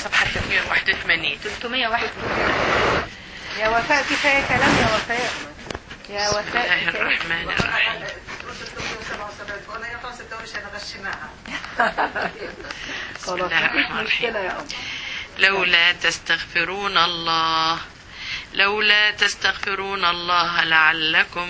صفحة 381 301 يا وفاء كفايه كلام يا وفاء يا بسم وفاء الله كفايه الرحمن الرحيم وانا يا طاسه الدوري انا غشيناها بسم خلاص الله مفيش الرحمن مشكله الرحيم يا أم لولا تستغفرون الله لولا تستغفرون الله لعلكم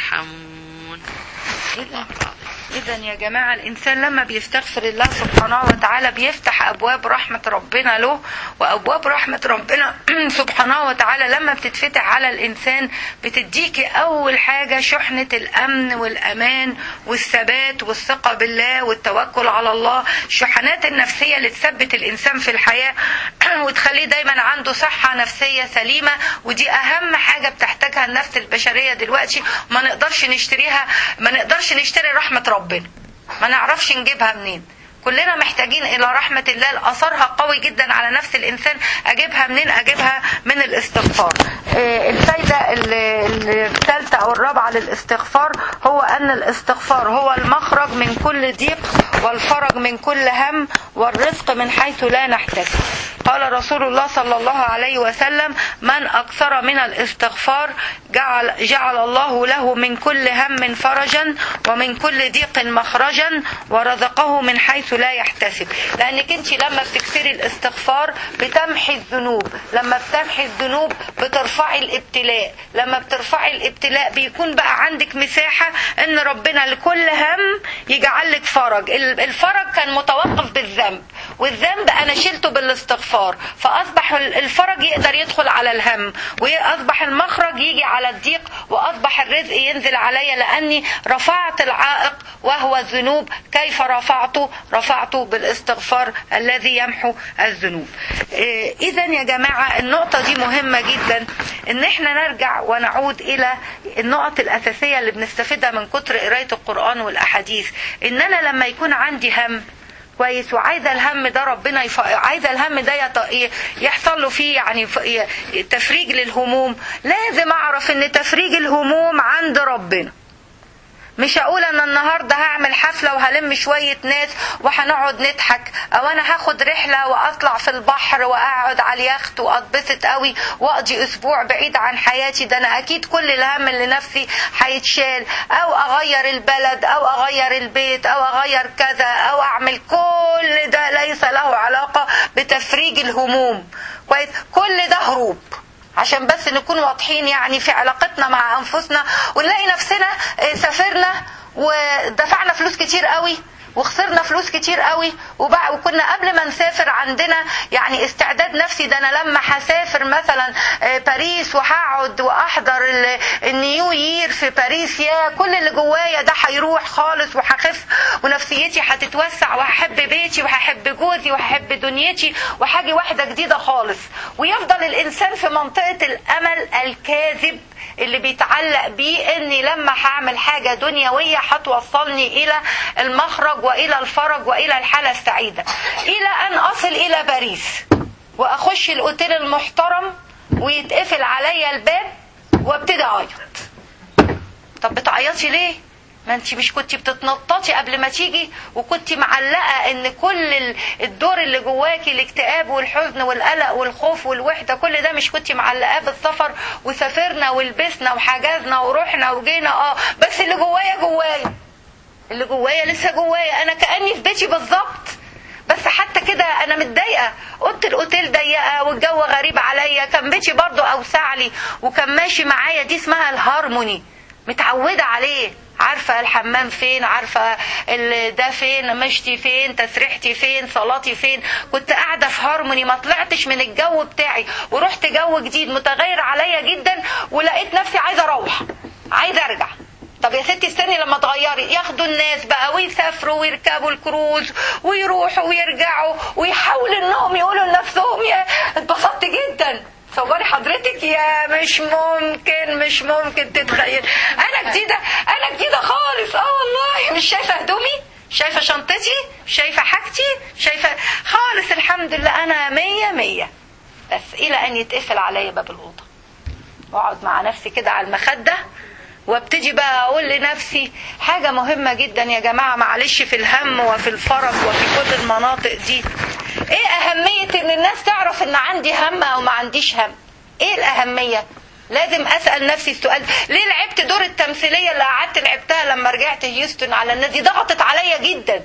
ترحمون الله اذا يا جماعه الانسان لما بيستغفر الله سبحانه وتعالى بيفتح ابواب رحمه ربنا له وابواب رحمه ربنا سبحانه وتعالى لما بتتفتح على الانسان بتديكي اول حاجه شحنه الامن والامان والثبات والثقه بالله والتوكل على الله الشحنات النفسيه اللي تثبت الانسان في الحياه وتخليه دايما عنده صحه نفسيه سليمه ودي اهم حاجه بتحتاجها النفس البشريه دلوقتي ما نقدرش نشتريها ما نقدرش نشتري رحمه ربنا ما نعرفش نجيبها منين كلنا محتاجين الى رحمه الله اثرها قوي جدا على نفس الانسان اجيبها منين اجيبها من الاستغفار آه، الفايده ال- الثالثه او الرابعه للاستغفار هو ان الاستغفار هو المخرج من كل ضيق والفرج من كل هم والرزق من حيث لا نحتسب قال رسول الله صلى الله عليه وسلم من أكثر من الاستغفار جعل, جعل الله له من كل هم فرجا ومن كل ضيق مخرجا ورزقه من حيث لا يحتسب لأنك انت لما بتكثري الاستغفار بتمحي الذنوب لما بتمحي الذنوب بترفعي الابتلاء لما بترفعي الابتلاء بيكون بقى عندك مساحة ان ربنا لكل هم يجعل لك فرج الفرج كان متوقف بالذنب والذنب انا شلته بالاستغفار فاصبح الفرج يقدر يدخل على الهم واصبح المخرج يجي على الضيق واصبح الرزق ينزل عليا لاني رفعت العائق وهو الذنوب كيف رفعته رفعته بالاستغفار الذي يمحو الذنوب اذا يا جماعه النقطه دي مهمه جدا ان احنا نرجع ونعود الى النقط الاساسيه اللي بنستفيدها من كتر قرايه القران والاحاديث ان انا لما يكون عندي هم كويس وعايزه الهم ده ربنا يف... عايزه الهم ده يط... يحصل له فيه يعني ف... تفريج للهموم لازم اعرف ان تفريج الهموم عند ربنا مش هقول انا النهارده هعمل حفله وهلم شويه ناس وهنقعد نضحك او انا هاخد رحله واطلع في البحر واقعد على اليخت واتبسط قوي واقضي اسبوع بعيد عن حياتي ده انا اكيد كل الهم اللي نفسي هيتشال او اغير البلد او اغير البيت او اغير كذا او اعمل كل ده ليس له علاقه بتفريج الهموم كويس كل ده هروب عشان بس نكون واضحين يعني في علاقتنا مع انفسنا ونلاقي نفسنا سافرنا ودفعنا فلوس كتير قوي وخسرنا فلوس كتير قوي وبقى وكنا قبل ما نسافر عندنا يعني استعداد نفسي ده انا لما هسافر مثلا باريس وهقعد واحضر النيو يير في باريس يا كل اللي جوايا ده هيروح خالص وهخف ونفسيتي هتتوسع وهحب بيتي وهحب جوزي وهحب دنيتي وهاجي واحده جديده خالص ويفضل الانسان في منطقه الامل الكاذب اللي بيتعلق بيه اني لما هعمل حاجه دنيويه هتوصلني الى المخرج والى الفرج والى الحاله السعيده الى ان اصل الى باريس واخش الاوتيل المحترم ويتقفل عليا الباب وابتدي اعيط طب بتعيطي ليه ما انت مش كنت بتتنططي قبل ما تيجي وكنت معلقه ان كل الدور اللي جواكي الاكتئاب والحزن والقلق والخوف والوحده كل ده مش كنت معلقاه بالسفر وسافرنا ولبسنا وحجزنا ورحنا وجينا اه بس اللي جوايا جوايا اللي جوايا لسه جوايا انا كاني في بيتي بالظبط بس حتى كده انا متضايقه اوضه الاوتيل ضيقه والجو غريب عليا كان بيتي برضو اوسع لي وكان ماشي معايا دي اسمها الهارموني متعوده عليه عارفة الحمام فين عارفة ده فين مشتي فين تسريحتي فين صلاتي فين كنت قاعدة في هارموني ما طلعتش من الجو بتاعي ورحت جو جديد متغير عليا جدا ولقيت نفسي عايزة اروح عايزة ارجع طب يا ستي استني لما تغيري ياخدوا الناس بقى ويسافروا ويركبوا الكروز ويروحوا ويرجعوا ويحاولوا انهم يقولوا لنفسهم يا اتبسطت جدا تصوري حضرتك يا مش ممكن مش ممكن تتخيل انا جديده انا جديده خالص اه والله مش شايفه هدومي شايفه شنطتي شايفه حاجتي شايفه خالص الحمد لله انا مية مية بس الى ان يتقفل عليا باب الاوضه واقعد مع نفسي كده على المخده وابتدي بقى اقول لنفسي حاجه مهمه جدا يا جماعه معلش في الهم وفي الفرج وفي كل المناطق دي ايه اهميه ان الناس تعرف ان عندي هم او ما عنديش هم ايه الاهميه لازم اسال نفسي السؤال ليه لعبت دور التمثيليه اللي قعدت لعبتها لما رجعت هيوستن على الناس دي ضغطت عليا جدا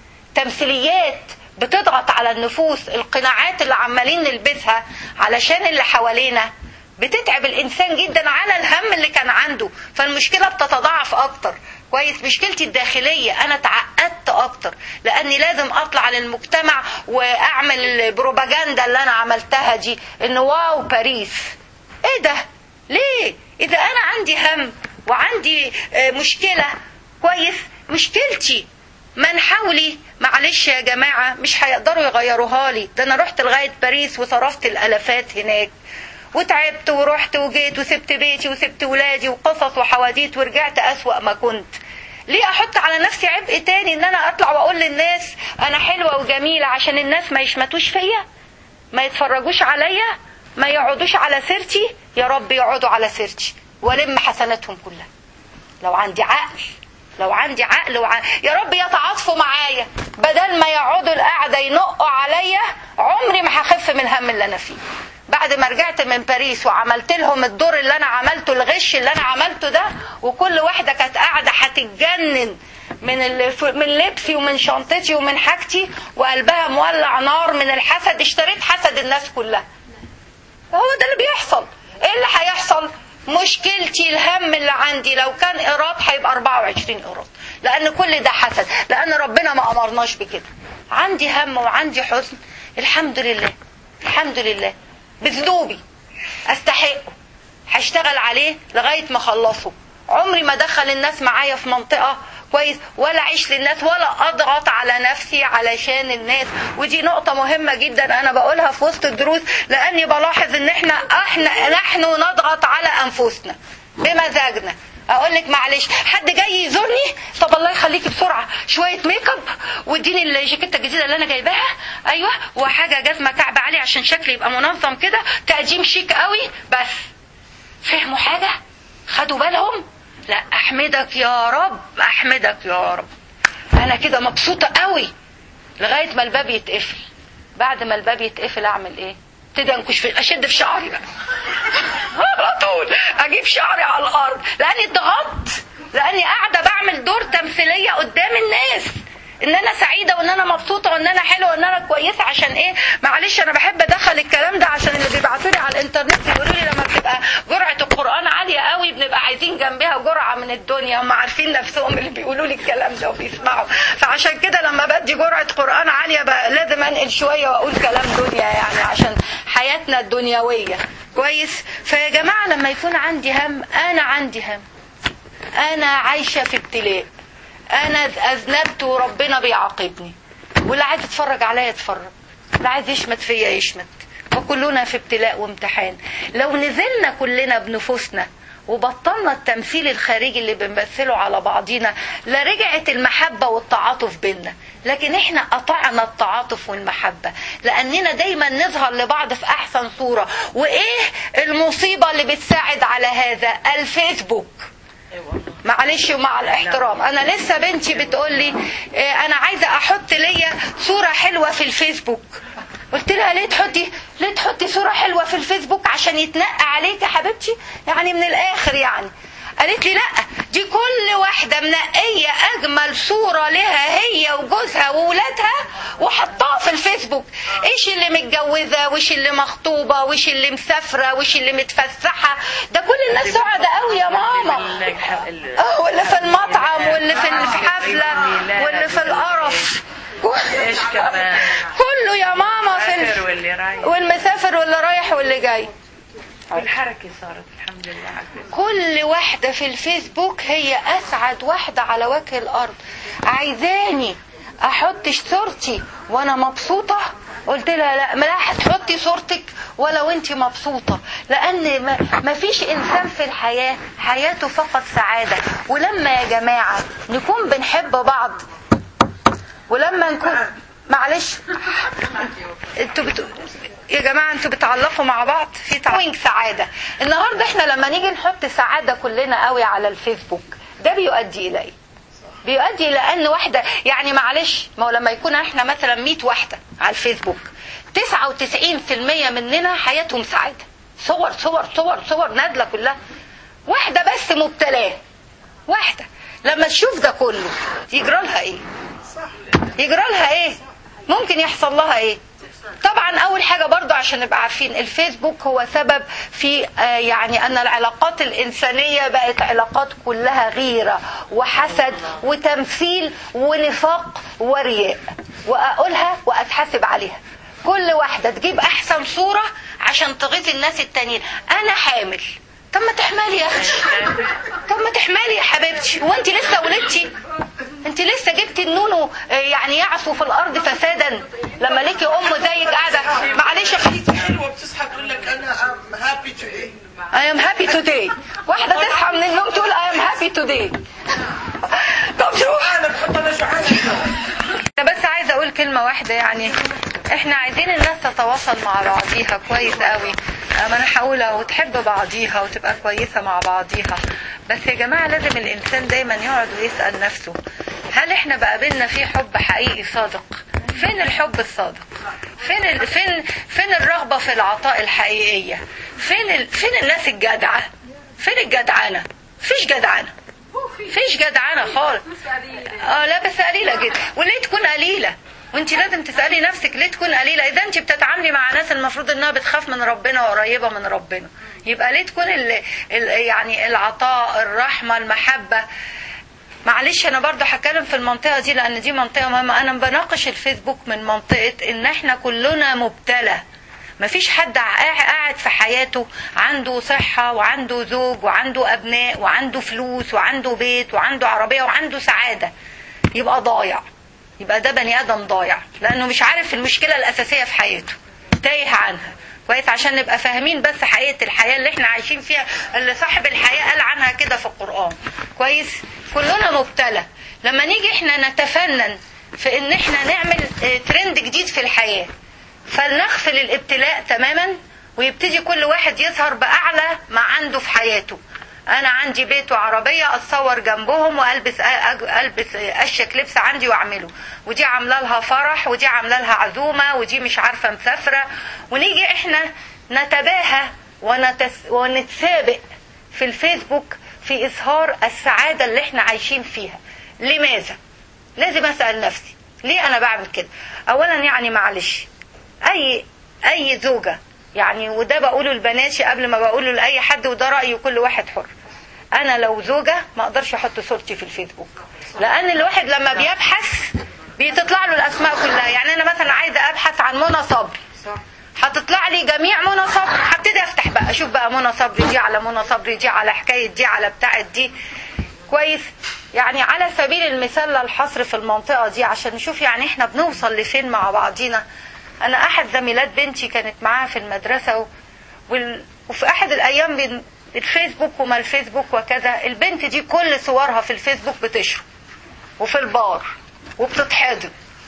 تمثيليات بتضغط على النفوس القناعات اللي عمالين نلبسها علشان اللي حوالينا بتتعب الانسان جدا على الهم اللي كان عنده فالمشكله بتتضاعف اكتر كويس مشكلتي الداخليه انا اتعقدت اكتر لاني لازم اطلع للمجتمع واعمل البروباجندا اللي انا عملتها دي ان واو باريس ايه ده ليه اذا انا عندي هم وعندي آه، مشكله كويس مشكلتي من حولي معلش يا جماعة مش هيقدروا يغيروها لي ده أنا رحت لغاية باريس وصرفت الألفات هناك وتعبت ورحت وجيت وسبت بيتي وسبت ولادي وقصص وحواديت ورجعت أسوأ ما كنت ليه احط على نفسي عبء تاني ان انا اطلع واقول للناس انا حلوة وجميلة عشان الناس ما يشمتوش فيا ما يتفرجوش عليا ما يقعدوش على سيرتي يا رب يقعدوا على سيرتي والم حسناتهم كلها لو عندي عقل لو عندي عقل وع... يا رب يتعاطفوا معايا بدل ما يقعدوا القعده ينقوا عليا عمري ما هخف من الهم اللي انا فيه بعد ما رجعت من باريس وعملت لهم الدور اللي انا عملته الغش اللي انا عملته ده وكل واحده كانت قاعده هتتجنن من ال... من لبسي ومن شنطتي ومن حاجتي وقلبها مولع نار من الحسد اشتريت حسد الناس كلها هو ده اللي بيحصل ايه اللي هيحصل مشكلتي الهم اللي عندي لو كان ايراد هيبقى 24 ايراد لان كل ده حسد لان ربنا ما امرناش بكده عندي هم وعندي حزن الحمد لله الحمد لله بذنوبي استحقه هشتغل عليه لغايه ما اخلصه عمري ما دخل الناس معايا في منطقه كويس ولا اعيش للناس ولا اضغط على نفسي علشان الناس ودي نقطه مهمه جدا انا بقولها في وسط الدروس لاني بلاحظ ان احنا احنا نحن نضغط على انفسنا بمزاجنا اقول لك معلش حد جاي يزورني طب الله يخليكي بسرعه شويه ميك اب واديني الجاكيته الجديده اللي انا جايباها ايوه وحاجه جزمه كعب عالي عشان شكلي يبقى منظم كده تقديم شيك قوي بس فهموا حاجه خدوا بالهم لا احمدك يا رب احمدك يا رب انا كده مبسوطه قوي لغايه ما الباب يتقفل بعد ما الباب يتقفل اعمل ايه ابتدي انكش في اشد في شعري بقى على طول اجيب شعري على الارض لاني اتضغطت لاني قاعده بعمل دور تمثيليه قدام الناس ان انا سعيده وان انا مبسوطه وان انا حلوه وان انا كويسه عشان ايه معلش انا بحب ادخل الكلام ده عشان اللي بيبعتوا لي على الانترنت يقولوا لي لما بتبقى جرعه القران عاليه قوي بنبقى عايزين جنبها جرعه من الدنيا هم عارفين نفسهم اللي بيقولوا لي الكلام ده وبيسمعوا فعشان كده لما بدي جرعه قران عاليه بقى لازم انقل شويه واقول كلام دنيا يعني عشان حياتنا الدنيويه كويس فيا جماعه لما يكون عندي هم انا عندي هم انا عايشه في ابتلاء انا اذنبت وربنا بيعاقبني واللي عايز يتفرج عليا يتفرج اللي عايز يشمت فيا يشمت وكلنا في ابتلاء وامتحان لو نزلنا كلنا بنفوسنا وبطلنا التمثيل الخارجي اللي بنمثله على بعضينا لرجعت المحبة والتعاطف بينا لكن احنا قطعنا التعاطف والمحبة لأننا دايما نظهر لبعض في أحسن صورة وإيه المصيبة اللي بتساعد على هذا الفيسبوك معلش ومع الاحترام انا لسه بنتي بتقول لي إيه انا عايزه احط ليا صوره حلوه في الفيسبوك قلت لها ليه تحطي ليه تحطي صوره حلوه في الفيسبوك عشان يتنقى عليك يا حبيبتي يعني من الاخر يعني قالت لي لا دي كل واحدة منقية أجمل صورة لها هي وجوزها وولادها وحطاها في الفيسبوك إيش اللي متجوزة وإيش اللي مخطوبة وإيش اللي مسافرة وإيش اللي متفسحة ده كل الناس سعداء قوي يا ماما اه واللي في المطعم واللي في الحفلة واللي في القرف ايش كمان كله يا ماما في مسافر ال... واللي رايح والمسافر واللي رايح واللي جاي والحركة صارت الحمد لله على الفيسبوك. كل واحدة في الفيسبوك هي أسعد واحدة على وجه الأرض عايزاني أحط صورتي وأنا مبسوطة قلت لها لا ما لا هتحطي صورتك ولا وانت مبسوطة لأن ما ما فيش إنسان في الحياة حياته فقط سعادة ولما يا جماعة نكون بنحب بعض ولما نكون معلش انتوا بت... يا جماعه انتوا بتعلقوا مع بعض في تعوينج سعاده النهارده احنا لما نيجي نحط سعاده كلنا قوي على الفيسبوك ده بيؤدي الى ايه بيؤدي الى ان واحده يعني معلش ما هو لما يكون احنا مثلا 100 واحده على الفيسبوك 99% مننا حياتهم سعادة صور صور صور صور نازلة كلها واحدة بس مبتلاه واحدة لما تشوف ده كله يجرى لها ايه يجرى لها ايه ممكن يحصل لها ايه طبعا اول حاجه برضو عشان نبقى عارفين الفيسبوك هو سبب في آه، يعني ان العلاقات الانسانيه بقت علاقات كلها غيره وحسد وتمثيل ونفاق ورياء واقولها واتحاسب عليها كل واحده تجيب احسن صوره عشان تغيظ الناس التانيين انا حامل طب ما تحملي يا اختي طب ما تحملي يا حبيبتي هو انت لسه ولدتي انت لسه جبتي النونو آه، يعني يعصو في الارض فسادا لما ليكي ام زيك قاعده معلش يا اختي حلوه بتصحى تقول لك انا هابي توداي I am happy today واحدة تصحى من النوم تقول I am happy today طب شو انا بحط انا شعار انا بس عايزة اقول كلمة واحدة يعني احنا عايزين الناس تتواصل مع بعضيها كويس قوي ما انا هقولها وتحب بعضيها وتبقى كويسة مع بعضيها بس يا جماعة لازم الانسان دايما يقعد ويسأل نفسه هل احنا بقى بينا في حب حقيقي صادق فين الحب الصادق فين ال... فين فين الرغبة في العطاء الحقيقية فين ال... فين الناس الجدعة فين الجدعنة فيش جدعنة فيش جدعنة خالص اه لا بس قليلة جدا وليه تكون قليلة وانت لازم تسألي نفسك ليه تكون قليلة اذا انت بتتعاملي مع ناس المفروض انها بتخاف من ربنا وقريبة من ربنا يبقى ليه تكون ال... ال... يعني العطاء الرحمة المحبة معلش انا برضه هتكلم في المنطقه دي لان دي منطقه مهمه انا بناقش الفيسبوك من منطقه ان احنا كلنا مبتلى مفيش حد قاعد في حياته عنده صحة وعنده زوج وعنده أبناء وعنده فلوس وعنده بيت وعنده عربية وعنده سعادة يبقى ضايع يبقى ده بني آدم ضايع لأنه مش عارف المشكلة الأساسية في حياته تايه عنها كويس عشان نبقى فاهمين بس حقيقة الحياة اللي احنا عايشين فيها اللي صاحب الحياة قال عنها كده في القرآن كويس كلنا مبتلى لما نيجي احنا نتفنن في ان احنا نعمل اه، ترند جديد في الحياة فلنغفل الابتلاء تماما ويبتدي كل واحد يظهر بأعلى ما عنده في حياته انا عندي بيت وعربيه اتصور جنبهم والبس البس اشك لبس عندي واعمله ودي عامله لها فرح ودي عامله لها عزومه ودي مش عارفه مسافره ونيجي احنا نتباهى ونتس ونتسابق في الفيسبوك في اظهار السعاده اللي احنا عايشين فيها لماذا لازم اسال نفسي ليه انا بعمل كده اولا يعني معلش اي اي زوجه يعني وده بقوله لبناتي قبل ما بقوله لاي حد وده راي كل واحد حر انا لو زوجه ما اقدرش احط صورتي في الفيسبوك لان الواحد لما بيبحث بتطلع له الاسماء كلها يعني انا مثلا عايزه ابحث عن منى صبري هتطلع لي جميع منى صبري هبتدي افتح بقى اشوف بقى منى صبري دي على منى صبري دي على حكايه دي على بتاعه دي كويس يعني على سبيل المثال لا الحصر في المنطقه دي عشان نشوف يعني احنا بنوصل لفين مع بعضينا انا احد زميلات بنتي كانت معاها في المدرسه و... وال... وفي احد الايام بين الفيسبوك وما الفيسبوك وكذا البنت دي كل صورها في الفيسبوك بتشرب وفي البار وبتتحضن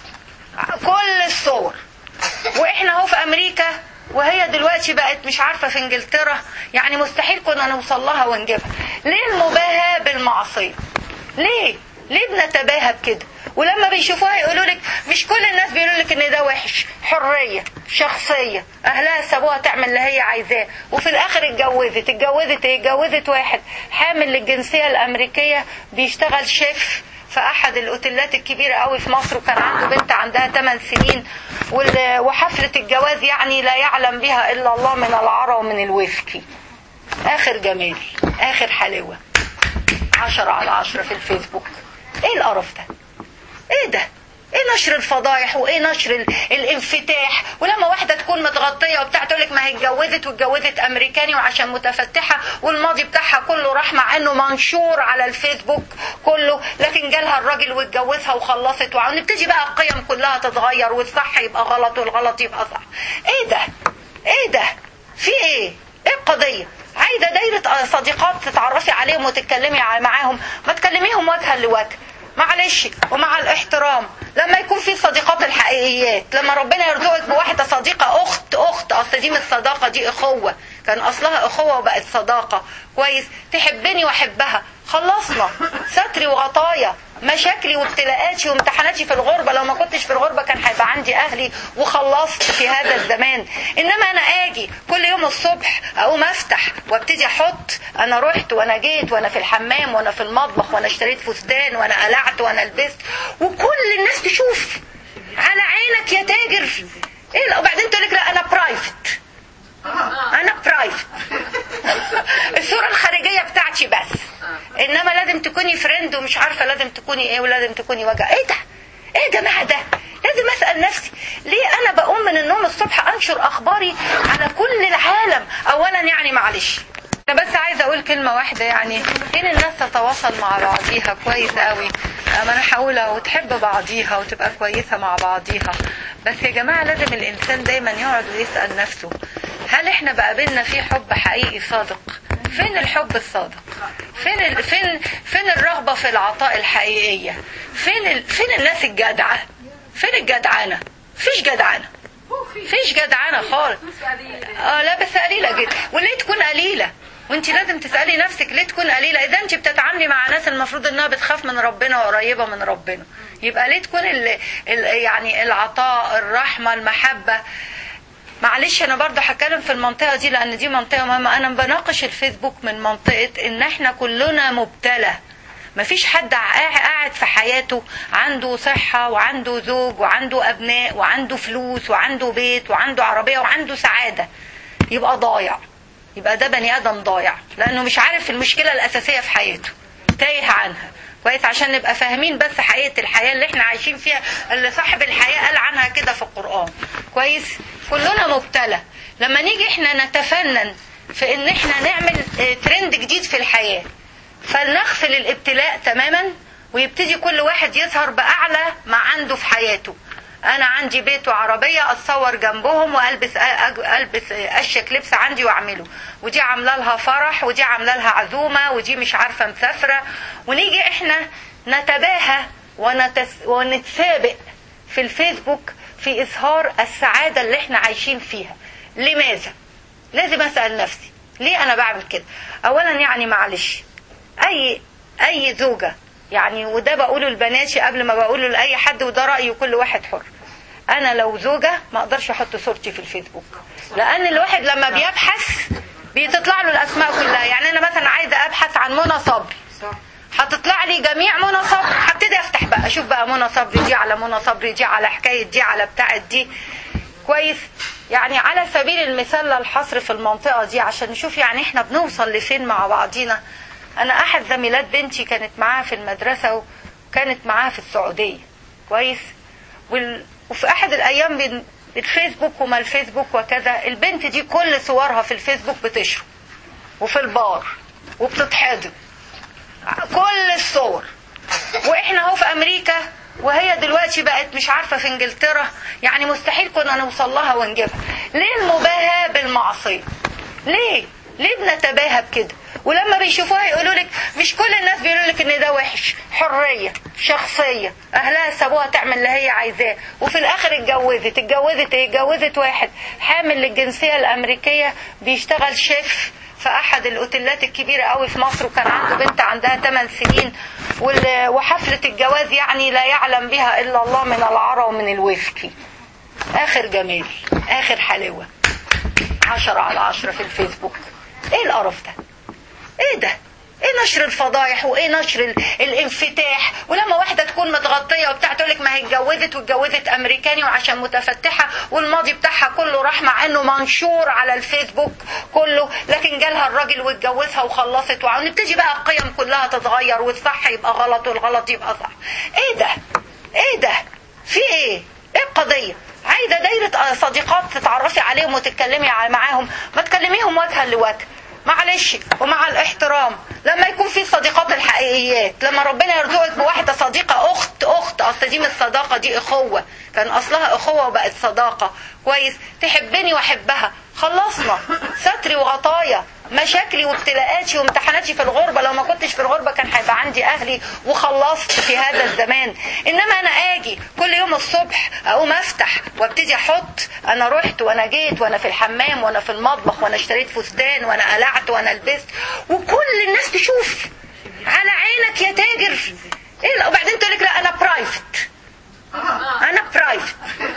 كل الصور واحنا اهو في امريكا وهي دلوقتي بقت مش عارفه في انجلترا يعني مستحيل كنا نوصل لها ونجيبها ليه المباهاه بالمعصيه ليه ليه بنتباهى بكده ولما بيشوفوها يقولوا لك مش كل الناس بيقولوا لك ان ده وحش حريه شخصيه اهلها سابوها تعمل اللي هي عايزاه وفي الاخر اتجوزت اتجوزت ايه اتجوزت واحد حامل للجنسيه الامريكيه بيشتغل شيف في احد الاوتيلات الكبيره قوي في مصر وكان عنده بنت عندها 8 سنين وحفله الجواز يعني لا يعلم بها الا الله من العرى ومن الويسكي اخر جمال اخر حلاوه عشرة على عشرة في الفيسبوك ايه القرف ده ايه ده ايه نشر الفضايح وايه نشر ال... الانفتاح ولما واحده تكون متغطيه وبتاع تقول لك ما هي اتجوزت واتجوزت امريكاني وعشان متفتحه والماضي بتاعها كله راح مع انه منشور على الفيسبوك كله لكن جالها الراجل واتجوزها وخلصت ونبتدي بقى القيم كلها تتغير والصح يبقى غلط والغلط يبقى صح ايه ده ايه ده في ايه ايه القضيه عايزه دايره صديقات تتعرفي عليهم وتتكلمي معاهم ما تكلميهم وجها لوجه معلش ومع الاحترام لما يكون في صديقات الحقيقيات لما ربنا يرزقك بواحده صديقه اخت اخت اصل دي مش صداقه دي اخوه كان اصلها اخوه وبقت صداقه كويس تحبني واحبها خلصنا ستري وغطايا مشاكلي وابتلاءاتي وامتحاناتي في الغربة لو ما كنتش في الغربة كان هيبقى عندي أهلي وخلصت في هذا الزمان إنما أنا آجي كل يوم الصبح أقوم أفتح وابتدي أحط أنا رحت وأنا جيت وأنا في الحمام وأنا في المطبخ وأنا اشتريت فستان وأنا قلعت وأنا لبست وكل الناس تشوف على عينك يا تاجر إيه لا وبعدين تقول لك لا أنا برايفت انا برايفت الصوره الخارجيه بتاعتي بس انما لازم تكوني فريند ومش عارفه لازم تكوني ايه ولازم تكوني وجع ايه ده ايه يا جماعه ده لازم اسال نفسي ليه انا بقوم من النوم الصبح انشر اخباري على كل العالم اولا يعني معلش انا بس عايزه اقول كلمه واحده يعني ان الناس تتواصل مع بعضيها كويس قوي اما انا هقولها وتحب بعضيها وتبقى كويسه مع بعضيها بس يا جماعه لازم الانسان دايما يقعد ويسال نفسه هل احنا بقى بينا في حب حقيقي صادق فين الحب الصادق فين ال... فين فين الرغبه في العطاء الحقيقيه فين ال... فين الناس الجدعه فين الجدعانه فيش جدعانه فيش جدعانه خالص اه لا بس قليله جدا وليه تكون قليله وانت لازم تسالي نفسك ليه تكون قليله اذا انت بتتعاملي مع ناس المفروض انها بتخاف من ربنا وقريبه من ربنا يبقى ليه تكون ال... ال... يعني العطاء الرحمه المحبه معلش انا برضو هتكلم في المنطقه دي لان دي منطقه مهمه انا بناقش الفيسبوك من منطقه ان احنا كلنا مبتلى مفيش حد قاعد في حياته عنده صحة وعنده زوج وعنده أبناء وعنده فلوس وعنده بيت وعنده عربية وعنده سعادة يبقى ضايع يبقى ده بني آدم ضايع لأنه مش عارف المشكلة الأساسية في حياته تايه عنها كويس عشان نبقى فاهمين بس حقيقة الحياة اللي احنا عايشين فيها اللي صاحب الحياة قال عنها كده في القرآن كويس كلنا مبتلى لما نيجي احنا نتفنن في ان احنا نعمل ترند جديد في الحياة فلنغفل الابتلاء تماما ويبتدي كل واحد يظهر بأعلى ما عنده في حياته انا عندي بيت وعربيه اتصور جنبهم والبس البس اشيك لبس عندي واعمله ودي عامله لها فرح ودي عامله لها عزومه ودي مش عارفه مسافره ونيجي احنا نتباهى ونتس ونتسابق في الفيسبوك في اظهار السعاده اللي احنا عايشين فيها لماذا لازم اسال نفسي ليه انا بعمل كده اولا يعني معلش اي اي زوجه يعني وده بقوله لبناتي قبل ما بقوله لاي حد وده راي كل واحد حر انا لو زوجه ما اقدرش احط صورتي في الفيسبوك لان الواحد لما بيبحث بتطلع له الاسماء كلها يعني انا مثلا عايزه ابحث عن منى صبري هتطلع لي جميع منى صبري هبتدي افتح بقى اشوف بقى منى صبري دي على منى صبري دي على حكايه دي على بتاعه دي كويس يعني على سبيل المثال للحصر في المنطقه دي عشان نشوف يعني احنا بنوصل لفين مع بعضينا انا احد زميلات بنتي كانت معاها في المدرسه وكانت معاها في السعوديه كويس وال... وفي احد الايام بين الفيسبوك وما الفيسبوك وكذا البنت دي كل صورها في الفيسبوك بتشرب وفي البار وبتتحضن كل الصور واحنا اهو في امريكا وهي دلوقتي بقت مش عارفه في انجلترا يعني مستحيل كنا نوصل لها ونجيبها ليه المباهاه بالمعصيه ليه ليه بنتباهى بكده ولما بيشوفوها يقولوا لك مش كل الناس بيقولوا لك ان ده وحش حريه شخصيه اهلها سابوها تعمل اللي هي عايزاه وفي الاخر اتجوزت اتجوزت ايه اتجوزت واحد حامل للجنسيه الامريكيه بيشتغل شيف في احد الاوتيلات الكبيره قوي في مصر وكان عنده بنت عندها 8 سنين وحفله الجواز يعني لا يعلم بها الا الله من العرى ومن الويسكي اخر جمال اخر حلاوه عشرة على عشرة في الفيسبوك ايه القرف ده ايه ده ايه نشر الفضايح وايه نشر ال... الانفتاح ولما واحده تكون متغطيه وبتاع تقول لك ما هي اتجوزت واتجوزت امريكاني وعشان متفتحه والماضي بتاعها كله راح مع انه منشور على الفيسبوك كله لكن جالها الراجل واتجوزها وخلصت ونبتدي بقى القيم كلها تتغير والصح يبقى غلط والغلط يبقى صح ايه ده ايه ده في ايه ايه القضيه عايزه دايره صديقات تتعرفي عليهم وتتكلمي معاهم ما تكلميهم وجها لوجه معلش ومع الاحترام لما يكون في الصديقات الحقيقيات لما ربنا يرزقك بواحده صديقه اخت اخت اصل دي مش صداقه دي اخوه كان اصلها اخوه وبقت صداقه كويس تحبني واحبها خلصنا ستري وغطايا مشاكلي وابتلاءاتي وامتحاناتي في الغربه لو ما كنتش في الغربه كان هيبقى عندي اهلي وخلصت في هذا الزمان انما انا اجي كل يوم الصبح اقوم افتح وابتدي احط انا رحت وانا جيت وانا في الحمام وانا في المطبخ وانا اشتريت فستان وانا قلعت وانا لبست وكل الناس تشوف على عينك يا تاجر ايه لا وبعدين تقول لك لا انا برايفت انا برايفت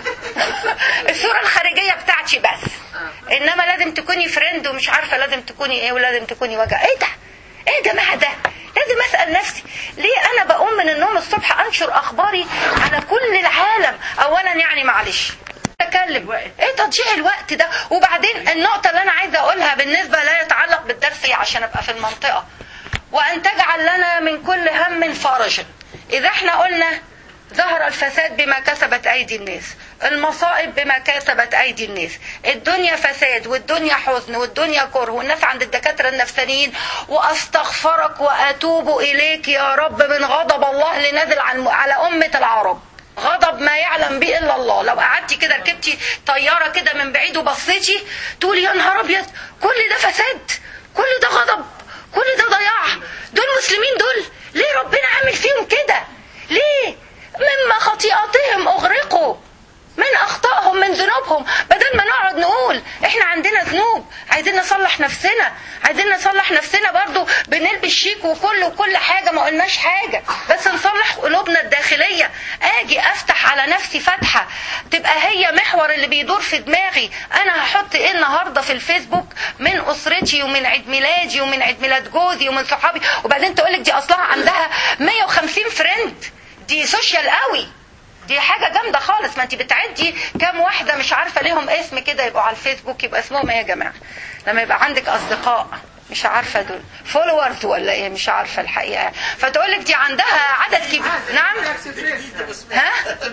الصوره الخارجيه بتاعتي بس انما لازم تكوني فريند ومش عارفه لازم تكوني ايه ولازم تكوني وجع ايه ده ايه يا جماعه ده لازم اسال نفسي ليه انا بقوم من النوم الصبح انشر اخباري على كل العالم اولا يعني معلش اتكلم ايه تضييع الوقت ده وبعدين النقطه اللي انا عايزه اقولها بالنسبه لا يتعلق بالدرس عشان ابقى في المنطقه وان تجعل لنا من كل هم فرجا اذا احنا قلنا ظهر الفساد بما كسبت ايدي الناس المصائب بما كسبت ايدي الناس الدنيا فساد والدنيا حزن والدنيا كره والناس عند الدكاتره النفسانيين واستغفرك واتوب اليك يا رب من غضب الله اللي نازل عن- على امه العرب غضب ما يعلم به الا الله لو قعدتي كده ركبتي طياره كده من بعيد وبصيتي تقولي يا نهار ابيض كل ده فساد كل ده غضب كل ده ضياع دول مسلمين دول ليه ربنا عامل فيهم كده ليه مما خطيئاتهم اغرقوا من اخطائهم من ذنوبهم بدل ما نقعد نقول احنا عندنا ذنوب عايزين نصلح نفسنا عايزين نصلح نفسنا برضو بنلبس شيك وكل وكل حاجة ما قلناش حاجة بس نصلح قلوبنا الداخلية اجي افتح على نفسي فتحة تبقى هي محور اللي بيدور في دماغي انا هحط ايه النهاردة في الفيسبوك من اسرتي ومن عيد ميلادي ومن عيد ميلاد جوزي ومن صحابي وبعدين تقولك دي اصلها عندها 150 فريند دي سوشيال قوي دي حاجة جامدة خالص ما انت بتعدي كام واحدة مش عارفة ليهم اسم كده يبقوا على الفيسبوك يبقى اسمهم ايه يا جماعة لما يبقى عندك اصدقاء مش عارفة دول فولورز ولا ايه مش عارفة الحقيقة فتقول لك دي عندها عدد كبير نعم ها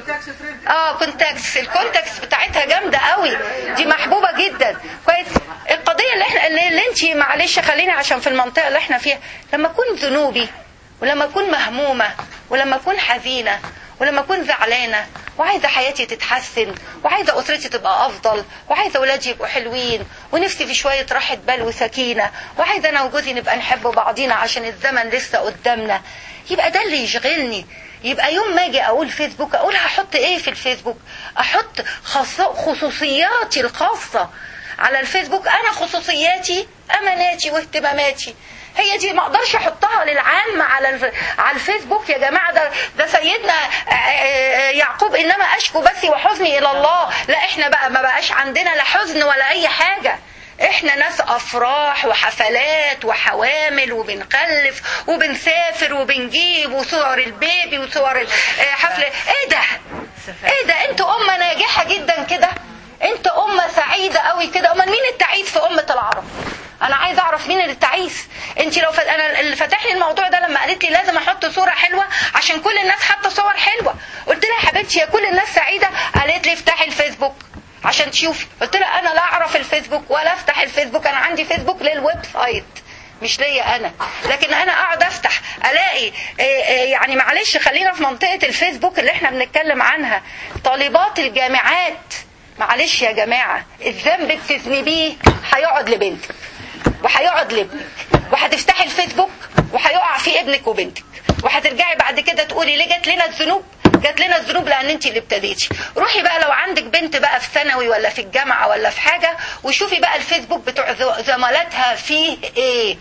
اه كونتاكس الكونتاكس بتاعتها جامده قوي دي محبوبه جدا كويس القضيه اللي احنا اللي, اللي انت معلش خليني عشان في المنطقه اللي احنا فيها لما اكون ذنوبي ولما اكون مهمومه ولما اكون حزينه ولما اكون زعلانه وعايزه حياتي تتحسن وعايزه اسرتي تبقى افضل وعايزه اولادي يبقوا حلوين ونفسي في شويه راحه بال وسكينه وعايزه انا وجوزي نبقى نحب بعضينا عشان الزمن لسه قدامنا يبقى ده اللي يشغلني يبقى يوم ما اجي اقول فيسبوك اقول هحط ايه في الفيسبوك احط خص- خصوصياتي الخاصه على الفيسبوك انا خصوصياتي اماناتي واهتماماتي هي دي ما اقدرش احطها للعامة على الف... على الفيسبوك يا جماعه ده ده سيدنا آه، آه، يعقوب انما اشكو بثي وحزني الى الله لا احنا بقى ما بقاش عندنا لا حزن ولا اي حاجه احنا ناس افراح وحفلات وحوامل وبنخلف وبنسافر وبنجيب وصور البيبي وصور ال- آه، حفله ايه ده ايه ده انتوا امه ناجحه جدا كده انت امه سعيده قوي كده امال مين التعيس في امه العرب انا عايز اعرف مين اللي التعيس انت لو ف... انا اللي فتح لي الموضوع ده لما قالت لي لازم احط صوره حلوه عشان كل الناس حاطه صور حلوه قلت لها يا حبيبتي يا كل الناس سعيده قالت لي افتحي الفيسبوك عشان تشوفي قلت لها انا لا اعرف الفيسبوك ولا افتح الفيسبوك انا عندي فيسبوك للويب سايت مش ليا انا لكن انا اقعد افتح الاقي إيه إيه يعني معلش خلينا في منطقه الفيسبوك اللي احنا بنتكلم عنها طالبات الجامعات معلش يا جماعه الذنب بتذنبيه هيقعد لبنتك وهيقعد لابنك وهتفتحي الفيسبوك وهيقع فيه ابنك وبنتك وهترجعي بعد كده تقولي ليه جت لنا الذنوب جات لنا الذنوب لان انت اللي ابتديتي روحي بقى لو عندك بنت بقى في ثانوي ولا في الجامعه ولا في حاجه وشوفي بقى الفيسبوك بتوع ز- زملاتها فيه ايه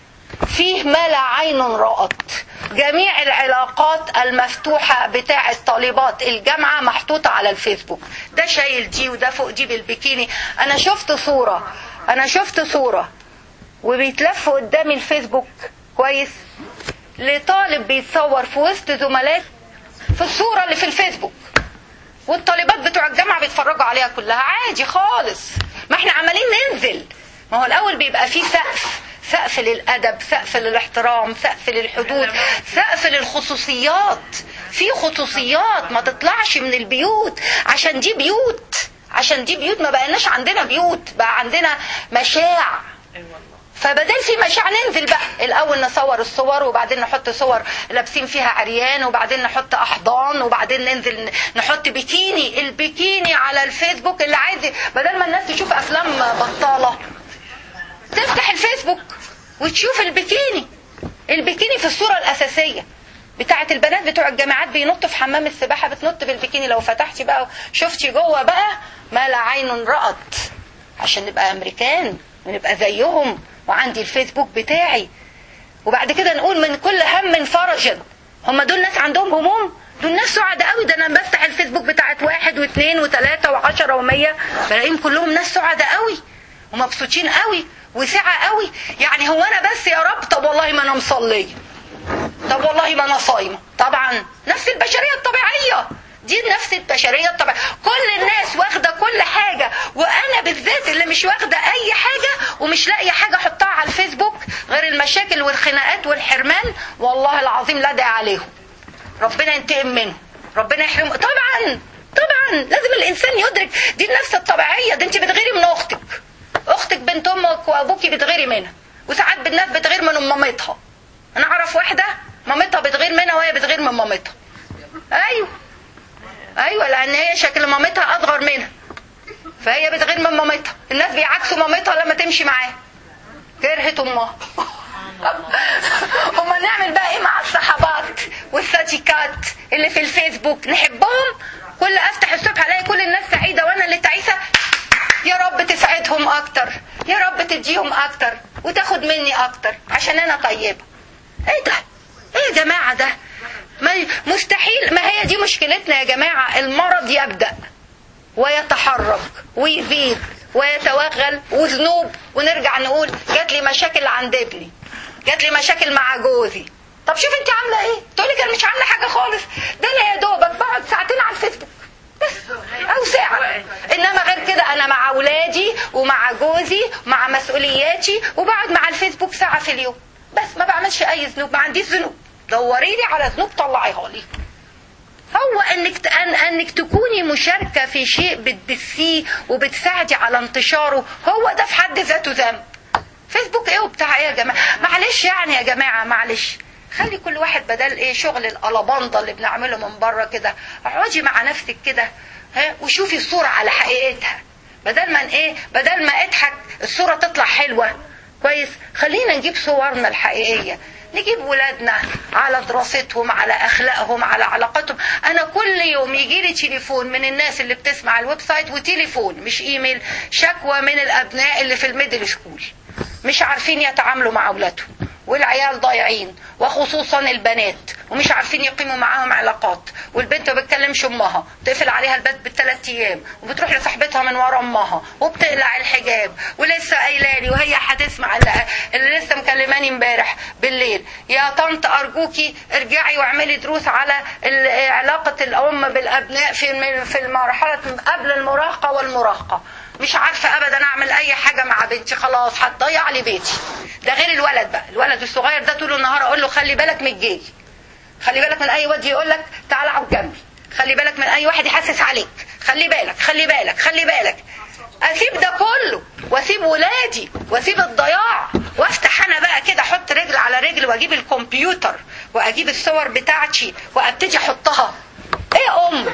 فيه ما لا عين رأت جميع العلاقات المفتوحة بتاع طالبات الجامعة محطوطة على الفيسبوك ده شايل دي وده فوق دي بالبكيني أنا شفت صورة أنا شفت صورة وبيتلف قدامي الفيسبوك كويس لطالب بيتصور في وسط زملات في الصورة اللي في الفيسبوك والطالبات بتوع الجامعة بيتفرجوا عليها كلها عادي خالص ما احنا عمالين ننزل ما هو الأول بيبقى فيه سقف سقف للأدب سقف للاحترام سقف للحدود سقف للخصوصيات في خصوصيات ما تطلعش من البيوت عشان دي بيوت عشان دي بيوت ما بقيناش عندنا بيوت بقى عندنا مشاع فبدل في مشاع ننزل بقى الاول نصور الصور وبعدين نحط صور لابسين فيها عريان وبعدين نحط احضان وبعدين ننزل نحط بيكيني البيكيني على الفيسبوك اللي عايز بدل ما الناس تشوف افلام بطاله تفتح الفيسبوك وتشوف البيكيني البيكيني في الصوره الاساسيه بتاعت البنات بتوع الجامعات بينطوا في حمام السباحه بتنط بالبيكيني لو فتحتي بقى شفتي جوه بقى ما لا عين رأت عشان نبقى امريكان ونبقى زيهم وعندي الفيسبوك بتاعي وبعد كده نقول من كل هم فرجا هم دول ناس عندهم هموم دول ناس سعداء قوي ده انا بفتح الفيسبوك بتاعت واحد واثنين وثلاثة وعشرة ومية بلاقيهم كلهم ناس سعداء قوي ومبسوطين قوي وسعة قوي يعني هو انا بس يا رب طب والله ما انا مصلية طب والله ما انا صايمة طبعا نفس البشرية الطبيعية دي نفس البشرية الطبيعية كل الناس واخدة كل حاجة وانا بالذات اللي مش واخدة اي حاجة ومش لاقية حاجة احطها على الفيسبوك غير المشاكل والخناقات والحرمان والله العظيم لا داعي عليهم ربنا ينتقم منه ربنا يحرمه طبعا طبعا لازم الانسان يدرك دي النفس الطبيعيه دي انت بتغيري من اختك اختك بنت امك وابوكي بتغيري منها وساعات بالناس بتغير من مامتها انا اعرف واحده مامتها بتغير منها وهي بتغير من مامتها ايوه ايوه لان هي شكل مامتها اصغر منها فهي بتغير من مامتها الناس بيعكسوا مامتها لما تمشي معاها كرهت امها امال نعمل بقى ايه مع الصحابات والصديقات اللي في الفيسبوك نحبهم كل افتح الصبح الاقي كل الناس سعيده وانا اللي تعيسه يا رب تسعدهم اكتر يا رب تديهم اكتر وتاخد مني اكتر عشان انا طيبه ايه ده ايه يا جماعه ده ما مستحيل ما هي دي مشكلتنا يا جماعه المرض يبدا ويتحرك ويزيد ويتوغل وذنوب ونرجع نقول جات لي مشاكل عند ابني جات لي مشاكل مع جوزي طب شوف انت عامله ايه تقولي كان مش عامله حاجه خالص ده انا يا دوبك بقعد ساعتين على الفيسبوك بس او ساعه انما غير كده انا مع اولادي ومع جوزي ومع مسؤولياتي وبقعد مع الفيسبوك ساعه في اليوم بس ما بعملش اي ذنوب ما عنديش ذنوب دوري لي على ذنوب طلعيها لي هو انك أن انك تكوني مشاركه في شيء بتبثيه وبتساعدي على انتشاره هو ده في حد ذاته ذنب فيسبوك ايه وبتاع ايه يا جماعه معلش يعني يا جماعه معلش خلي كل واحد بدل ايه شغل الالباندا اللي بنعمله من بره كده اقعدي مع نفسك كده ها وشوفي الصوره على حقيقتها بدل ما ايه بدل ما اضحك الصوره تطلع حلوه كويس خلينا نجيب صورنا الحقيقيه نجيب ولادنا على دراستهم على اخلاقهم على علاقتهم انا كل يوم يجي لي تليفون من الناس اللي بتسمع الويب سايت وتليفون مش ايميل شكوى من الابناء اللي في الميدل سكول مش عارفين يتعاملوا مع اولادهم والعيال ضايعين وخصوصا البنات ومش عارفين يقيموا معاهم علاقات والبنت ما بتكلمش امها تقفل عليها البيت بالثلاث ايام وبتروح لصاحبتها من ورا امها وبتقلع الحجاب ولسه قايله لي وهي هتسمع اللي, اللي لسه مكلماني امبارح بالليل يا طنط ارجوكي ارجعي واعملي دروس على علاقه الام بالابناء في في المرحله قبل المراهقه والمراهقه مش عارفه ابدا اعمل اي حاجه مع بنتي خلاص هتضيع لي بيتي ده غير الولد بقى الولد الصغير ده طول النهار اقول له خلي بالك من الجاي خلي بالك من اي واد يقول لك تعالى اقعد جنبي خلي بالك من اي واحد يحسس عليك خلي بالك خلي بالك خلي بالك اسيب ده كله واسيب ولادي واسيب الضياع وافتح انا بقى كده احط رجل على رجل واجيب الكمبيوتر واجيب الصور بتاعتي وابتدي احطها ايه يا ام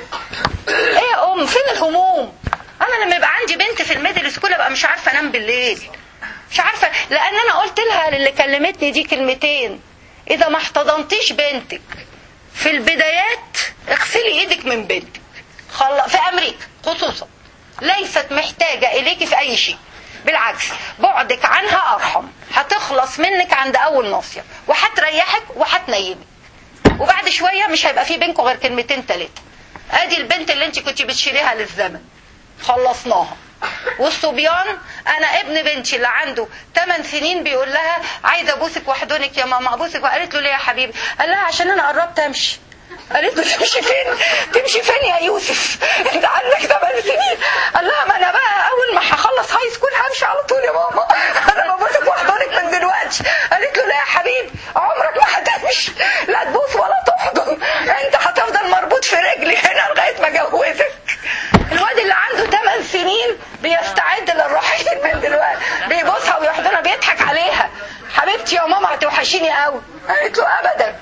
ايه يا ام فين الهموم انا لما يبقى عندي بنت في الميدل سكول ابقى مش عارفه انام بالليل مش عارفه لان انا قلت لها للي كلمتني دي كلمتين اذا ما احتضنتيش بنتك في البدايات اغسلي ايدك من بنتك خل... في امريكا خصوصا ليست محتاجه اليكي في اي شيء بالعكس بعدك عنها ارحم هتخلص منك عند اول ناصيه وهتريحك وهتنيمك وبعد شويه مش هيبقى في بينكم غير كلمتين ثلاثه ادي البنت اللي انت كنت بتشيليها للزمن خلصناها والصبيان انا ابن بنتي اللي عنده 8 سنين بيقول لها عايزه ابوسك واحضنك يا ماما ابوسك وقالت له ليه يا حبيبي قال لها عشان انا قربت امشي قالت له تمشي فين تمشي فين يا يوسف انت عندك 8 سنين قال لها ما انا بقى اول ما هخلص هاي سكول همشي على طول يا ماما انا ببوسك واحضنك من دلوقتي قالت له لا يا حبيبي عمرك ما هتمشي لا تبوس ولا تحضن انت هتفضل مربوط في رجلي هنا لغايه ما اجوزك الواد اللي عنده 8 سنين بيستعد للرحيل من دلوقتي بيبوسها ويحضنها بيضحك عليها حبيبتي يا ماما هتوحشيني قوي قالت له ابدا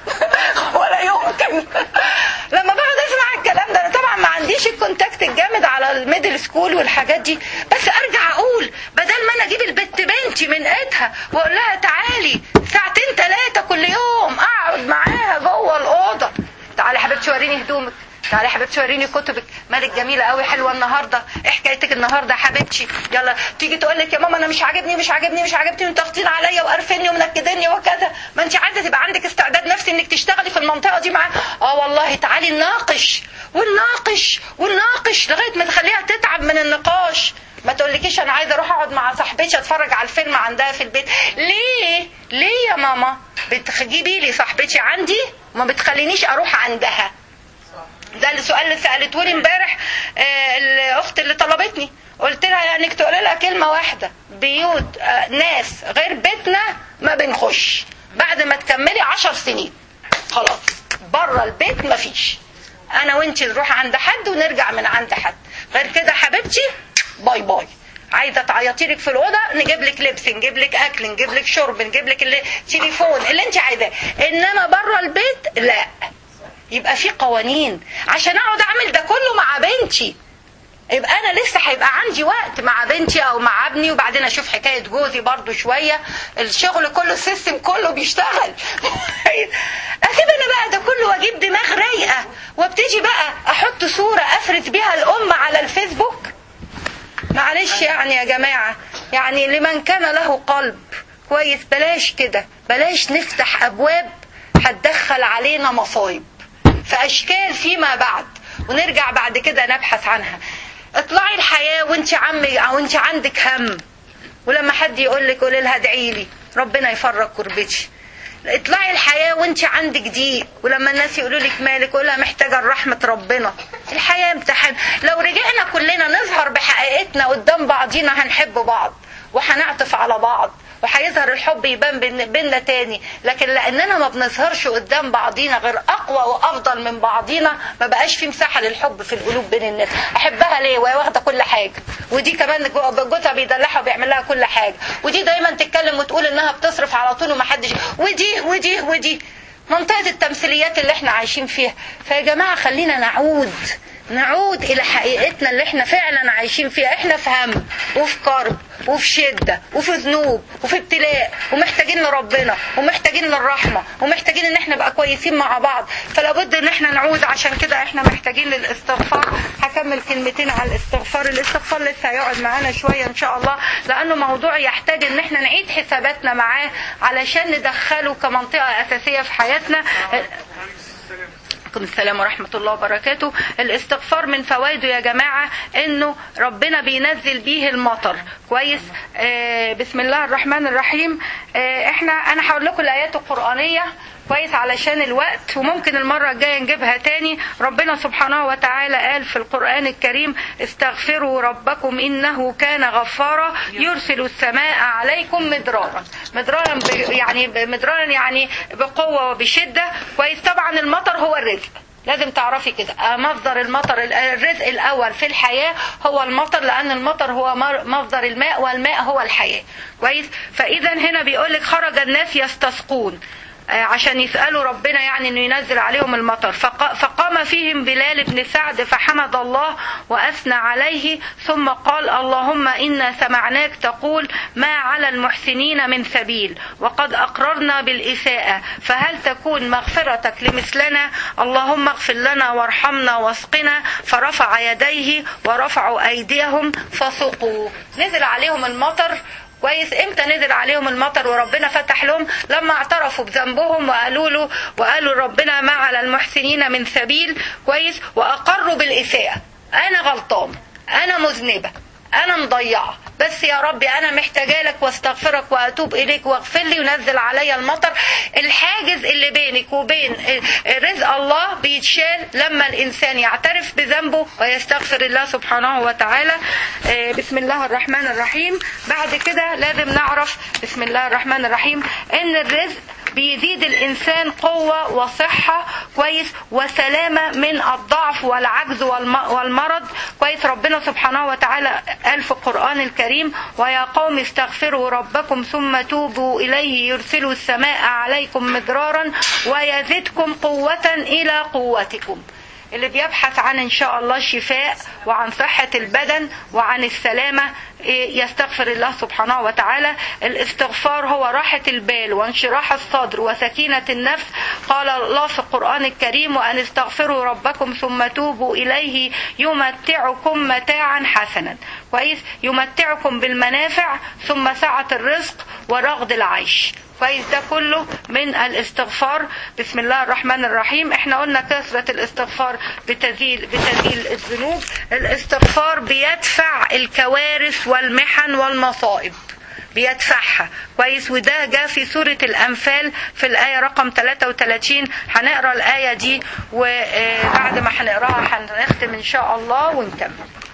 ولا يمكن لما بقعد اسمع الكلام ده انا طبعا ما عنديش الكونتاكت الجامد على الميدل سكول والحاجات دي بس ارجع اقول بدل ما انا اجيب البت بنتي من ايدها واقول لها تعالي ساعتين ثلاثه كل يوم اقعد معاها جوه الاوضه تعالي يا حبيبتي وريني هدومك تعالي يا حبيبتي وريني كتبك مالك جميله قوي حلوه النهارده ايه حكايتك النهارده يا حبيبتي يلا تيجي تقول لك يا ماما انا مش عاجبني مش عاجبني مش عاجبني وضاغطين عليا وقرفني ومنكدني وكذا ما انت عايزه تبقى عندك استعداد نفسي انك تشتغلي في المنطقه دي معاه اه والله تعالي نناقش ونناقش ونناقش لغايه ما تخليها تتعب من النقاش ما تقولكيش انا عايزه اروح اقعد مع صاحبتي اتفرج على الفيلم عندها في البيت ليه ليه يا ماما بتجيبي لي صاحبتي عندي وما بتخلينيش اروح عندها ده السؤال اللي سالته لي امبارح آه، الاخت اللي طلبتني قلت لها يعني انك تقولي لها كلمه واحده بيوت آه، ناس غير بيتنا ما بنخش بعد ما تكملي عشر سنين خلاص بره البيت مفيش انا وانتي نروح عند حد ونرجع من عند حد غير كده حبيبتي باي باي عايزه تعيطي لك في الاوضه نجيب لك لبس نجيب لك اكل نجيب لك شرب نجيب لك اللي- تليفون اللي انت عايزاه انما بره البيت لا يبقى في قوانين عشان اقعد اعمل ده كله مع بنتي يبقى انا لسه هيبقى عندي وقت مع بنتي او مع ابني وبعدين اشوف حكايه جوزي برضو شويه الشغل كله السيستم كله بيشتغل اسيب انا بقى ده كله واجيب دماغ رايقه وابتدي بقى احط صوره افرز بيها الام على الفيسبوك معلش يعني يا جماعة يعني لمن كان له قلب كويس بلاش كده بلاش نفتح أبواب هتدخل علينا مصايب في أشكال فيما بعد ونرجع بعد كده نبحث عنها اطلعي الحياة وانت عمي او انت عندك هم ولما حد يقول لك قولي لها ادعي لي ربنا يفرج كربتي اطلعي الحياة وانت عندك ضيق ولما الناس يقولوا لك مالك قولها محتاجة رحمة ربنا الحياة امتحان لو رجعنا كلنا نظهر بحقيقتنا قدام بعضينا هنحب بعض وهنعطف على بعض وهيظهر الحب يبان بين- بينا تاني لكن لاننا ما بنظهرش قدام بعضينا غير اقوى وافضل من بعضينا ما بقاش في مساحه للحب في القلوب بين الناس احبها ليه وهي واخده كل حاجه ودي كمان جو- جوزها بيدلعها وبيعمل لها كل حاجه ودي دايما تتكلم وتقول انها بتصرف على طول ومحدش ودي ودي ودي منطقه التمثيليات اللي احنا عايشين فيها فيا جماعه خلينا نعود نعود الى حقيقتنا اللي احنا فعلا عايشين فيها احنا في هم وفي كرب وفي شده وفي ذنوب وفي ابتلاء ومحتاجين لربنا ومحتاجين للرحمه ومحتاجين ان احنا نبقى كويسين مع بعض فلا بد ان احنا نعود عشان كده احنا محتاجين للاستغفار هكمل كلمتين على الاستغفار الاستغفار لسه هيقعد معانا شويه ان شاء الله لانه موضوع يحتاج ان احنا نعيد حساباتنا معاه علشان ندخله كمنطقه اساسيه في حياتنا عليكم السلام ورحمة الله وبركاته الاستغفار من فوائده يا جماعة انه ربنا بينزل بيه المطر كويس آه بسم الله الرحمن الرحيم آه احنا انا هقول لكم الايات القرآنية كويس علشان الوقت وممكن المرة الجاية نجيبها تاني ربنا سبحانه وتعالى قال في القرآن الكريم استغفروا ربكم إنه كان غفارا يرسل السماء عليكم مدرارا مدرارا ب- يعني ب- مدرارا يعني بقوة وبشدة كويس طبعا المطر هو الرزق لازم تعرفي كده آه، مصدر المطر ال- الرزق الاول في الحياه هو المطر لان المطر هو مر- مصدر الماء والماء هو الحياه كويس فاذا هنا بيقول لك خرج الناس يستسقون آه، عشان يسألوا ربنا يعني انه ينزل عليهم المطر فق- فقام فيهم بلال بن سعد فحمد الله وأثنى عليه ثم قال اللهم إنا سمعناك تقول ما على المحسنين من سبيل وقد أقررنا بالإساءة فهل تكون مغفرتك لمثلنا اللهم اغفر لنا وارحمنا واسقنا فرفع يديه ورفعوا أيديهم فسقوا نزل عليهم المطر كويس امتى نزل عليهم المطر وربنا فتح لهم لما اعترفوا بذنبهم وقالوا له وقالوا ربنا ما على المحسنين من سبيل كويس واقروا بالاساءه انا غلطان انا مذنبه انا مضيعه بس يا ربي انا محتاجه لك واستغفرك واتوب اليك واغفر لي ونزل عليا المطر الحاجز اللي بينك وبين رزق الله بيتشال لما الانسان يعترف بذنبه ويستغفر الله سبحانه وتعالى آه، بسم الله الرحمن الرحيم بعد كده لازم نعرف بسم الله الرحمن الرحيم ان الرزق بيزيد الانسان قوه وصحه كويس وسلامه من الضعف والعجز والم- والمرض كويس ربنا سبحانه وتعالى قال في القران الكريم ويا قوم استغفروا ربكم ثم توبوا اليه يرسل السماء عليكم مدرارا ويزدكم قوه الى قوتكم اللي بيبحث عن ان شاء الله الشفاء وعن صحة البدن وعن السلامة إيه، يستغفر الله سبحانه وتعالى الاستغفار هو راحة البال وانشراح الصدر وسكينة النفس قال الله في القرآن الكريم وأن استغفروا ربكم ثم توبوا إليه يمتعكم متاعا حسنا كويس يمتعكم بالمنافع ثم سعة الرزق ورغد العيش كويس ده كله من الاستغفار بسم الله الرحمن الرحيم احنا قلنا كثرة الاستغفار بتزيل بتزيل الذنوب الاستغفار بيدفع الكوارث والمحن والمصائب بيدفعها كويس وده جاء في سورة الأنفال في الآية رقم 33 هنقرا الآية دي وبعد ما هنقراها هنختم إن شاء الله ونكمل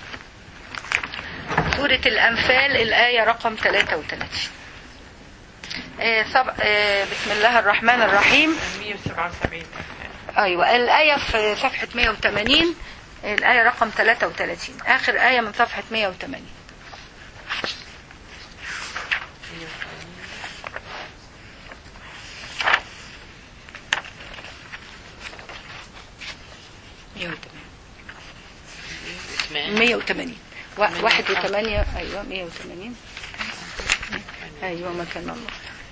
سورة الأنفال الآية رقم 33 آه، صب... آه، بسم الله الرحمن الرحيم 177 ايوه الايه في صفحه 180 الايه رقم 33 اخر ايه من صفحه 180 180 و- واحد وثمانية أيوة 180 أيوة مكان الله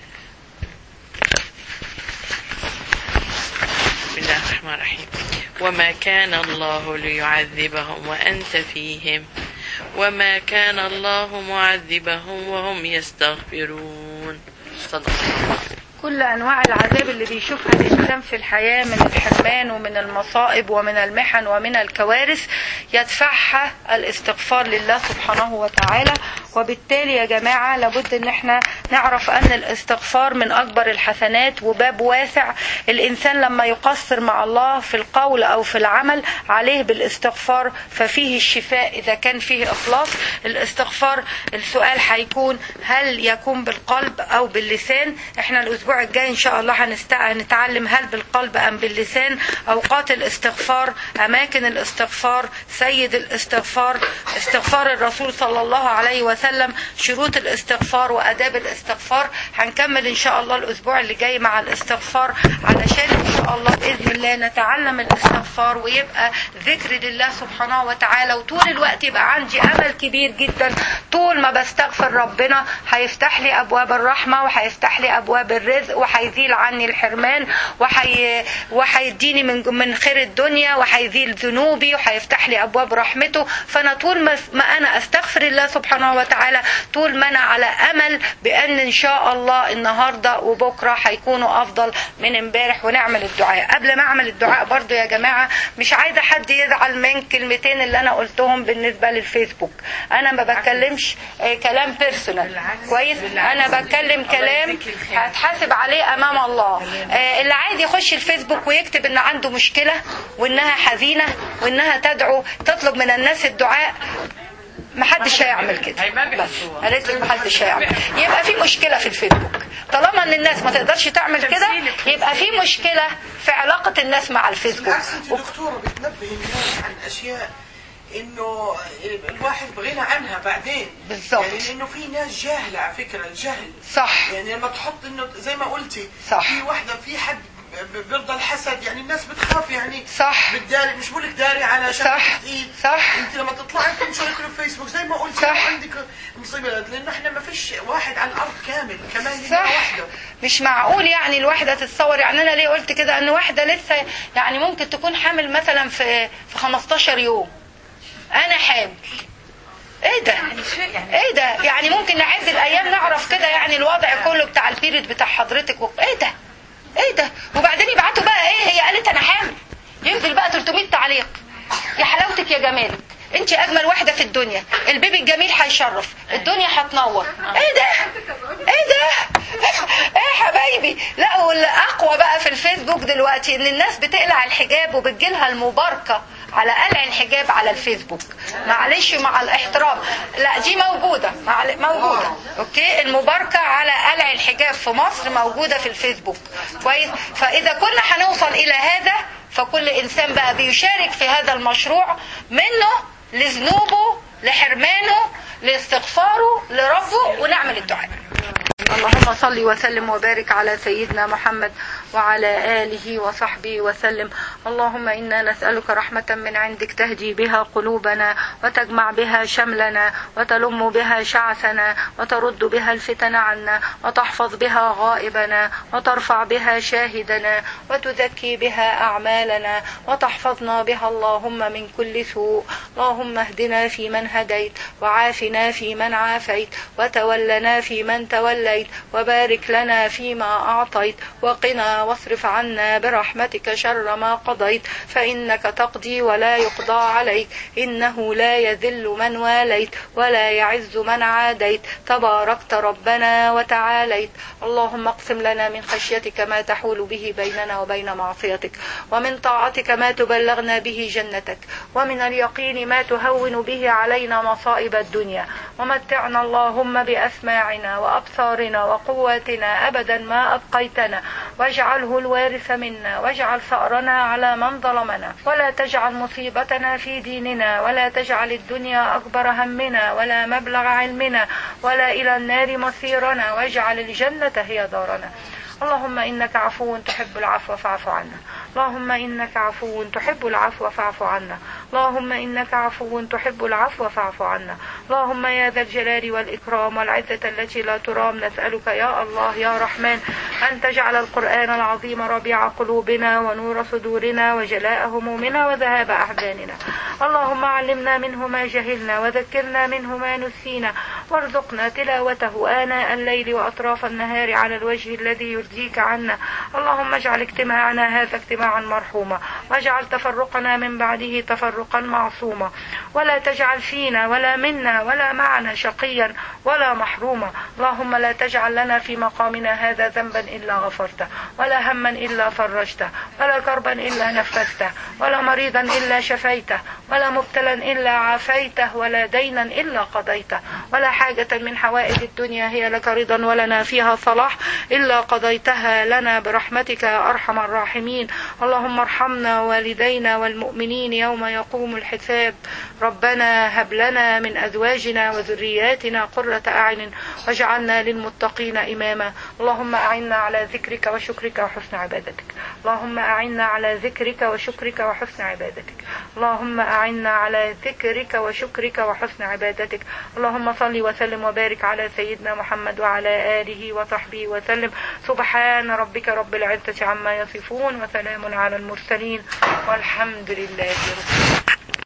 بسم الله الرحمن الرحيم وما كان الله ليعذبهم وأنت فيهم وما كان الله معذبهم وهم يستغفرون صدق الله. كل انواع العذاب اللي بيشوفها الانسان في الحياه من الحرمان ومن المصائب ومن المحن ومن الكوارث يدفعها الاستغفار لله سبحانه وتعالى وبالتالي يا جماعه لابد ان احنا نعرف ان الاستغفار من اكبر الحسنات وباب واسع الانسان لما يقصر مع الله في القول او في العمل عليه بالاستغفار ففيه الشفاء اذا كان فيه اخلاص الاستغفار السؤال هيكون هل يكون بالقلب او باللسان احنا الاسبوع الجاي ان شاء الله هنست- هنتعلم هل بالقلب ام باللسان اوقات الاستغفار اماكن الاستغفار سيد الاستغفار استغفار الرسول صلى الله عليه وسلم شروط الاستغفار واداب الاستغفار هنكمل ان شاء الله الاسبوع اللي جاي مع الاستغفار علشان ان شاء الله باذن الله نتعلم الاستغفار ويبقى ذكر لله سبحانه وتعالى وطول الوقت يبقى عندي امل كبير جدا طول ما بستغفر ربنا هيفتح لي ابواب الرحمه وهيفتح لي ابواب الرزق وهيزيل عني الحرمان وحي... وهيديني من من خير الدنيا وهيزيل ذنوبي وهيفتح لي ابواب رحمته فانا طول ما, ما انا استغفر الله سبحانه وتعالى طول ما انا على امل بان ان شاء الله النهارده وبكره هيكونوا افضل من امبارح ونعمل الدعاء قبل ما اعمل الدعاء برضو يا جماعه مش عايزه حد يزعل من كلمتين اللي انا قلتهم بالنسبه للفيسبوك انا ما بتكلمش آه، كلام بيرسونال كويس انا بتكلم كلام هتحاسب عليه امام الله آه، اللي عايز يخش الفيسبوك ويكتب ان عنده مشكله وانها حزينه وانها تدعو تطلب من الناس الدعاء محدش هيعمل كده بس قالت لك محدش هيعمل يبقى في مشكله في الفيسبوك طالما ان الناس ما تقدرش تعمل كده يبقى في مشكله في علاقه الناس مع الفيسبوك بالعكس انت دكتوره بتنبه الناس عن اشياء انه الواحد بغنى عنها بعدين بالظبط. يعني انه في ناس جاهله على فكره الجهل صح يعني لما تحط انه زي ما قلتي صح. في واحده في حد ب- بيرضى الحسد يعني الناس بتخاف يعني صح. بتداري مش بقول لك داري على صح. شبكه ايد صح. انت لما تطلعي تنشري كل الفيسبوك زي ما قلتي صح. عندك مصيبه لانه احنا ما فيش واحد على الارض كامل كمان لنا صح واحده مش معقول يعني الواحدة تتصور يعني انا ليه قلت كده ان واحدة لسه يعني ممكن تكون حامل مثلا في في 15 يوم انا حامل ايه ده ايه ده يعني ممكن نعد الايام نعرف كده يعني الوضع كله بتاع البيريد بتاع حضرتك و... ايه ده ايه ده وبعدين يبعتوا بقى ايه هي قالت انا حامل ينزل بقى 300 تعليق يا حلاوتك يا جمالك انت اجمل واحده في الدنيا البيبي الجميل هيشرف الدنيا هتنور ايه ده ايه ده ايه يا حبايبي لا والاقوى بقى في الفيسبوك دلوقتي ان الناس بتقلع الحجاب وبتجيلها المباركه على قلع الحجاب على الفيسبوك معلش مع الاحترام لا دي موجوده معل- موجوده اوكي المباركه على قلع الحجاب في مصر موجوده في الفيسبوك كويس فاذا كنا هنوصل الى هذا فكل انسان بقى بيشارك في هذا المشروع منه لذنوبه لحرمانه لاستغفاره لربه ونعمل الدعاء اللهم صل وسلم وبارك على سيدنا محمد وعلى آله وصحبه وسلم اللهم إنا نسألك رحمة من عندك تهدي بها قلوبنا وتجمع بها شملنا وتلم بها شعثنا وترد بها الفتن عنا وتحفظ بها غائبنا وترفع بها شاهدنا وتزكي بها أعمالنا وتحفظنا بها اللهم من كل سوء اللهم اهدنا فيمن هديت وعافنا فيمن عافيت وتولنا فيمن توليت وبارك لنا فيما أعطيت وقنا واصرف عنا برحمتك شر ما قضيت فإنك تقضي ولا يقضى عليك إنه لا يذل من واليت ولا يعز من عاديت تباركت ربنا وتعاليت اللهم اقسم لنا من خشيتك ما تحول به بيننا وبين معصيتك ومن طاعتك ما تبلغنا به جنتك ومن اليقين ما تهون به علينا مصائب الدنيا ومتعنا اللهم بأسماعنا وأبصارنا وقواتنا أبدا ما أبقيتنا واجعله الوارث منا واجعل ثأرنا على من ظلمنا ولا تجعل مصيبتنا في ديننا ولا تجعل الدنيا أكبر همنا ولا مبلغ علمنا ولا إلى النار مصيرنا واجعل الجنة هي دارنا اللهم إنك عفو تحب العفو فاعف عنا اللهم إنك عفو تحب العفو فاعف عنا اللهم إنك عفو تحب العفو فاعف عنا اللهم يا ذا الجلال والإكرام والعزة التي لا ترام نسألك يا الله يا رحمن أن تجعل القرآن العظيم ربيع قلوبنا ونور صدورنا وجلاء همومنا وذهاب أحزاننا اللهم علمنا منه ما جهلنا وذكرنا منه ما نسينا وارزقنا تلاوته آناء الليل وأطراف النهار على الوجه الذي يرضيك عنا اللهم اجعل اجتماعنا هذا اجتماعا مرحوما واجعل تفرقنا من بعده تفرقا معصوما ولا تجعل فينا ولا منا ولا معنا شقيا ولا محروما اللهم لا تجعل لنا في مقامنا هذا ذنبا إلا غفرته ولا هما إلا فرجته ولا كربا إلا نفسته ولا مريضا إلا شفيته ولا مبتلا إلا عافيته ولا دينا إلا قضيته ولا حاجة من حوائج الدنيا هي لك رضا ولنا فيها صلاح إلا قضيتها لنا برحمتك يا أرحم الراحمين اللهم ارحمنا والدينا والمؤمنين يوم يقوم الحساب ربنا هب لنا من أزواجنا وذرياتنا قرة أعين واجعلنا للمتقين إماما اللهم أعنا على ذكرك وشكرك وحسن عبادتك اللهم أعنا على ذكرك وشكرك وحسن عبادتك اللهم أعنا على ذكرك وشكرك وحسن عبادتك اللهم صل وسلم وبارك على سيدنا محمد وعلى آله وصحبه وسلم سبحان ربك رب العزة عما يصفون وسلام على المرسلين والحمد لله رب العالمين